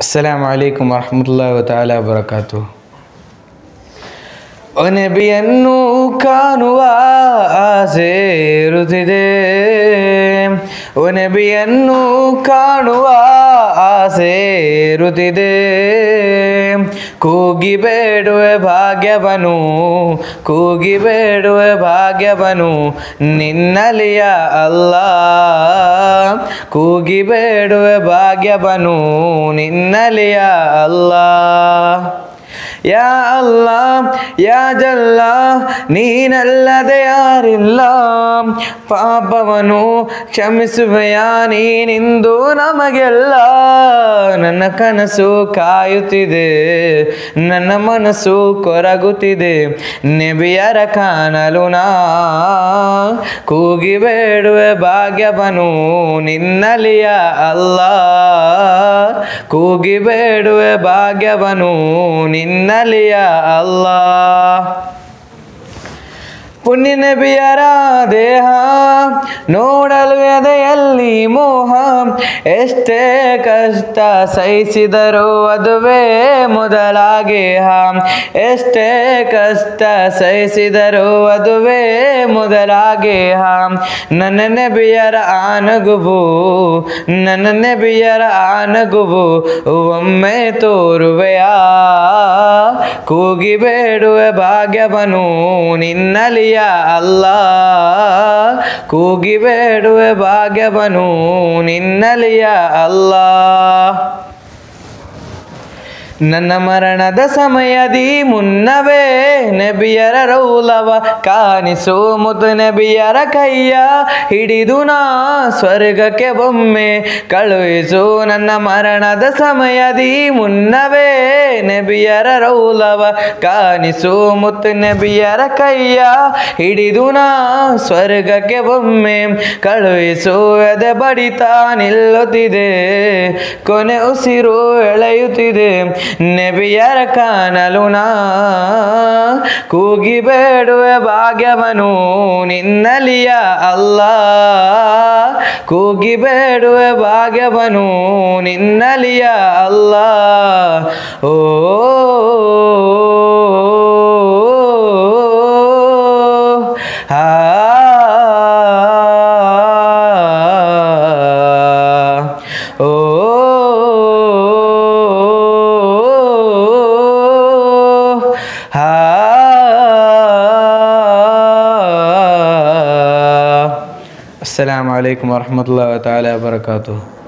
ಅಸ್ಸಲಾಮು ಅಲೈಕುಮ್ ವರಹಮತುಲ್ಲಾಹಿ ತಾಲ ವಬರಕಾತು ಓ ನಬಿಯನ್ನು ಕಾಣುವ ಆಸೆ ಇರುತ್ತಿದೆ ಓ ನಬಿಯನ್ನು ಕಾಣುವ ಆಸೆ ಇರುತ್ತಿದೆ ಕೂಗಿ ಬೇಡುವೆ ಭಾಗ್ಯವನು ಕೂಗಿ ಬೇಡುವೆ ಭಾಗ್ಯವನು ನಿನ್ನಲಿಯ ಅಲ್ಲ ಕೂಗಿ ಬೇಡುವೆ ಭಾಗ್ಯವನು ನಿನ್ನಲಿಯ ಅಲ್ಲ ಯಾ ಅಲ್ಲ ಯಾ ಜಲ್ಲ ನೀನಲ್ಲದೆ ಯಾರಿಲ್ಲ ಪಾಪವನು ಕ್ಷಮಿಸುವೆಯಾ ನೀನಿಂದು ನಮಗೆಲ್ಲ ನನ್ನ ಕನಸು ಕಾಯುತ್ತಿದೆ ನನ್ನ ಮನಸ್ಸು ಕೊರಗುತ್ತಿದೆ ನೆಬಿಯರ ಕಾಣಲು ನಾ ಕೂಗಿ ಬೇಡುವೆ ಭಾಗ್ಯವನು ನಿನ್ನಲಿಯ ಅಲ್ಲ ಕೂಗಿ ಬೇಡುವೆ ಭಾಗ್ಯವನು ನಿನ್ನಲಿಯ ಅಲ್ಲ ಪುಣ್ಯ ನಬಿಯರ ದೇಹ ನೋಡಲು ಎದೆಯಲ್ಲಿ ಮೋಹ ಎಷ್ಟೇ ಕಷ್ಟ ಸಹಿಸಿದರೂ ಅದುವೇ ಮೊದಲಾಗೆ ಎಷ್ಟೇ ಕಷ್ಟ ಸಹಿಸಿದರೂ ಅದುವೇ ಮೊದಲಾಗೆ ನನ್ನ ನೆಬಿಯರ ಆನಗುವು ನನ್ನ ನೆಬಿಯರ ಆನಗುವು ಒಮ್ಮೆ ತೋರುವೆಯಾ ಕೂಗಿ ಬೇಡುವೆ ಭಾಗ್ಯವನು ನಿನ್ನಲಿಯ ಅಲ್ಲ ಕೂಗಿ ಬೇಡುವೆ ಭಾಗ್ಯವನು ನಿನ್ನಲಿಯ ಅಲ್ಲ ನನ್ನ ಮರಣದ ಸಮಯದಿ ಮುನ್ನವೇ ನಬಿಯರ ರೌಲವ ಕಾಣಿಸು ಮುತು ನಬಿಯರ ಕೈಯ ಹಿಡಿದು ನಾ ಸ್ವರ್ಗಕ್ಕೆ ಬೊಮ್ಮೆ ಕಳುಹಿಸು ನನ್ನ ಮರಣದ ಸಮಯದಿ ಮುನ್ನವೇ ನಬಿಯರ ರೌಲವ ಕಾಣಿಸು ಮುತ್ತು ನಬಿಯರ ಕೈಯ ಹಿಡಿದು ನಾ ಸ್ವರ್ಗಕ್ಕೆ ಬೊಮ್ಮೆ ಕಳುಹಿಸು ಎದೆ ಬಡಿತ ನಿಲ್ಲುತ್ತಿದೆ ಕೊನೆ ಉಸಿರು ಎಳೆಯುತ್ತಿದೆ ನೆಬಿಯರ ಕಾಣಲು ನಾ ಕೂಗಿ ಬೇಡುವೆ ಭಾಗ್ಯವನು ನಿನ್ನಲಿಯ ಅಲ್ಲ ಕೂಗಿ ಬೇಡುವೆ ಭಾಗ್ಯವನು ನಿನ್ನಲಿಯ ಅಲ್ಲ ಓ ಆ ಓ السلام عليكم ورحمة الله تعالى وبركاته